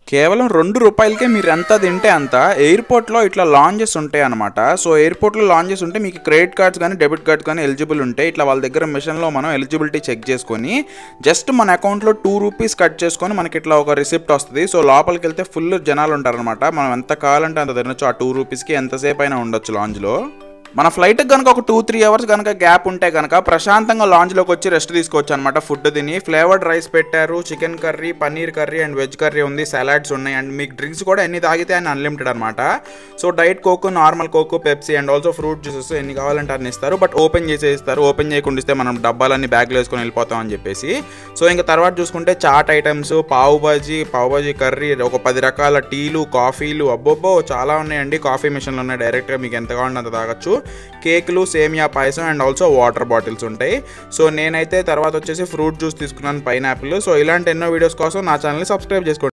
కేవలం రెండు రూపాయలకే మీరు ఎంత తింటే అంత ఎయిర్పోర్ట్లో ఇట్లా లాంజెస్ ఉంటాయి అనమాట సో ఎయిర్పోర్ట్లో లాంజెస్ ఉంటే మీకు క్రెడిట్ కార్డ్స్ కానీ డెబిట్ కార్డ్స్ కానీ ఎలిజిబుల్ ఉంటాయి ఇట్లా వాళ్ళ దగ్గర మిషన్లో మనం ఎలిజిబిలిటీ చెక్ చేసుకొని జస్ట్ మన అకౌంట్లో టూ రూపీస్ కట్ చేసుకొని మనకి ఇట్లా ఒక రిసిప్ట్ వస్తుంది సో లోపలికి వెళ్తే ఫుల్ జనాలు ఉంటారనమాట మనం ఎంత కావాలంటే అంత తినొచ్చు ఆ టూ రూపీస్కి ఎంతసేపు అయినా ఉండొచ్చు లాంజ్లో మన ఫ్లైట్కి కనుక ఒక టూ త్రీ అవర్స్ కనుక గ్యాప్ ఉంటే కనుక ప్రశాంతంగా లాంజ్లోకి వచ్చి రెస్ట్ తీసుకోవచ్చు అనమాట ఫుడ్ తిని ఫ్లేవర్డ్ రైస్ పెట్టారు chicken curry paneer curry and veg curry ఉంది సలాడ్స్ ఉన్నాయి అండ్ మీకు డ్రింక్స్ కూడా ఎన్ని తాగితే అని అన్లిమిటెడ్ అనమాట so diet Coke normal Coke Pepsi and also fruit juices ఎన్ని కావాలంటే అన్ని ఇస్తారు బట్ ఓపెన్ చేసే ఇస్తారు ఓపెన్ చేయకుండా ఇస్తే మనం డబ్బాలన్నీ బ్యాగ్లో వేసుకొని వెళ్ళిపోతాం అని చెప్పేసి సో ఇంకా తర్వాత చూసుకుంటే చాట్ ఐటమ్స్ పావు బాజీ పావు బాజీ కర్రీ ఒక పది రకాల టీలు కాఫీలు అబ్బోబ్బో చాలా ఉన్నాయండి కాఫీ మిషన్లు ఉన్నాయి డైరెక్ట్గా మీకు ఎంత కావాలంటే అంత తాగొచ్చు కేకులు సేమియా payasam and also water bottles ఉంటాయి సో నేనైతే తర్వాత వచ్చేసి ఫ్రూట్ జ్యూస్ తీసుకున్నాను పైనాపిల్ సో ఇలాంటి ఎన్నో వీడియోస్ కోసం నా ఛానల్ని సబ్స్క్రైబ్ చేసుకోండి